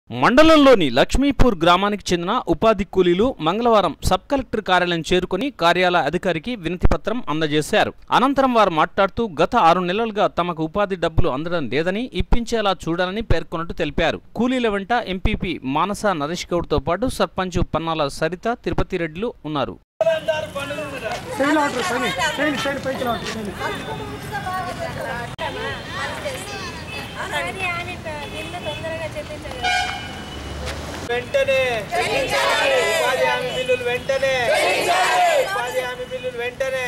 మండలంలోని లక్ష్మీపూర్ గ్రామానికి చెందిన ఉపాధి కూలీలు మంగళవారం సబ్ కలెక్టర్ కార్యాలయం చేరుకుని కార్యాలయ అధికారికి వినతిపత్రం అందజేశారు అనంతరం వారు మాట్లాడుతూ గత ఆరు నెలలుగా తమకు ఉపాధి డబ్బులు అందడం లేదని ఇప్పించేలా చూడాలని పేర్కొన్నట్టు తెలిపారు కూలీల వెంట ఎంపీపీ మానస నరేష్ గౌడ్తో పాటు సర్పంచ్ పన్నాల సరిత తిరుపతి రెడ్డిలు ఉన్నారు సైడ్ ఆర్డర్ పైన సైడ్ సైడ్ పైకి ఆర్డర్ సైడ్ అది అని బిల్లు తొందరగా చెల్లించగలరు వెంటనే ఉపాధి హామీ బిల్లులు వెంటనే ఉపాధి హామీ బిల్లులు వెంటనే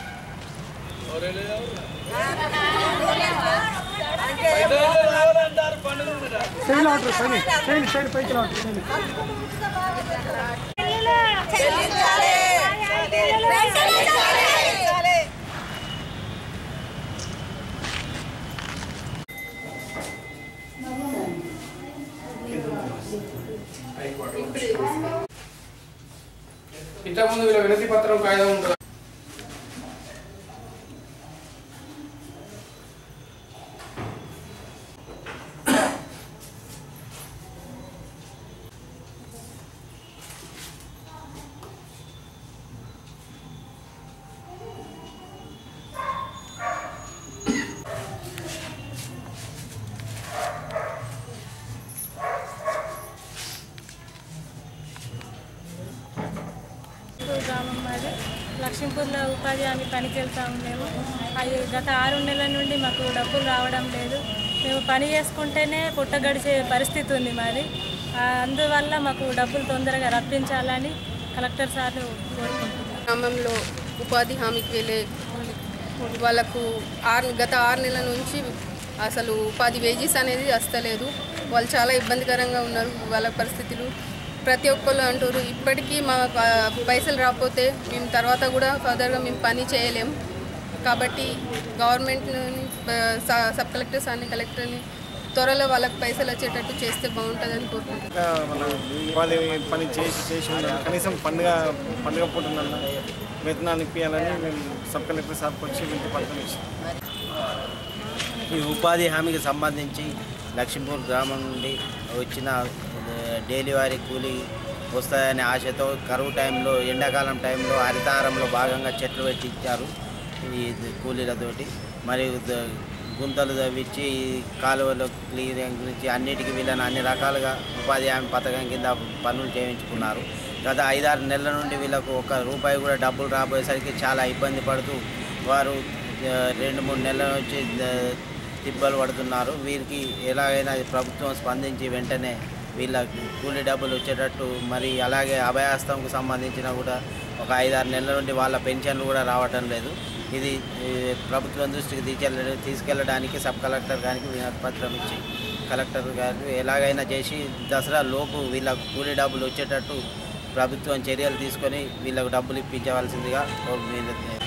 సైడ్ ఆర్డర్ పైన సైడ్ సైడ్ పైకి ఆర్డర్ సైడ్ ఇంతకుముందు వీళ్ళ వినతి పత్రం కాగితం ఉంటుంది లక్ష్మీపూర్ గ్రామం మాది లక్ష్మీపూర్లో ఉపాధి హామీ పనికి వెళ్తా ఉండేము అవి గత ఆరు నెలల నుండి మాకు డబ్బులు రావడం లేదు మేము పని చేసుకుంటేనే పుట్ట గడిచే పరిస్థితి ఉంది మాది ఆ, అందువల్ల మాకు డబ్బులు తొందరగా రప్పించాలని కలెక్టర్ సార్లు కోరుకుంటున్నాం గ్రామంలో ఉపాధి హామీకి వెళ్ళే కూలి- వాళ్ళకు ఆరు గత ఆరు నెలల నుంచి అసలు ఉపాధి వేజెస్ అనేది వస్తలేదు వాళ్ళు చాలా ఇబ్బందికరంగా ఉన్నారు వాళ్ళ పరిస్థితులు ప్రతి ఒక్కళ్ళు అంటారు ఇప్పటికీ మా ప- పైసలు రాకపోతే మేము తర్వాత కూడా ఫర్దర్గా మేము పని చేయలేం కాబట్టి గవర్నమెంట్ని సబ్ కలెక్టర్ సార్ని కలెక్టర్ని త్వరలో వాళ్ళకి పైసలు వచ్చేటట్టు చేస్తే బాగుంటుందని కోరుకుంటున్నాను ఇంకా మన ఉపాధి పని చేసి చేసి ఉండాలి కనీసం పండుగ పండుగ పూటనన్నా వేతనాన్ని ఇప్పించాలని మేము సబ్ కలెక్టర్ సార్కి వచ్చి వింటి పత్రం ఇచ్చాం ఈ ఉపాధి హామీకి సంబంధించి లక్ష్మీపూర్ గ్రామం నుండి వచ్చిన ఆ, డైలీ వారి కూలీ వస్తాయనే ఆశతో కరువు టైంలో ఎండాకాలం టైంలో హరితారంలో భాగంగా చెట్లు పెట్టించారు ఈ కూలీలతోటి మరియు ద- గుంతలు తవ్వించి ఈ కాలువలు క్లియరింగ్ గురించి అన్నిటికీ వీళ్ళని అన్ని రకాలుగా ఉపాధి హామీ పథకం కింద పనులు చేయించుకున్నారు గత ఐదారు నెలల నుండి వీళ్ళకు ఒక రూపాయి కూడా డబ్బులు రాబోయేసరికి చాలా ఇబ్బంది పడుతూ వారు ఆ, రెండు మూడు నెలల నుంచి ఆ, తిప్పలు పడుతున్నారు వీరికి ఎలాగైనా ప్రభుత్వం స్పందించి వెంటనే వీళ్ళ కూలీ డబ్బులు వచ్చేటట్టు మరి అలాగే అభయాస్తంకు సంబంధించిన కూడా ఒక ఐదారు నెలల నుండి వాళ్ళ పెన్షన్లు కూడా రావటం లేదు ఇది ఈ, ప్రభుత్వం దృష్టికి తీసుకెళ్ళ తీసుకెళ్ళడానికి సబ్ కలెక్టర్ గారికి వినతి పత్రం ఇచ్చి కలెక్టర్ గారికి ఎలాగైనా చేసి దసరా లోపు వీళ్ళ కూలీ డబ్బులు వచ్చేటట్టు ప్రభుత్వం చర్యలు తీసుకొని వీళ్ళకు డబ్బులు ఇప్పించవలసిందిగా కోరు-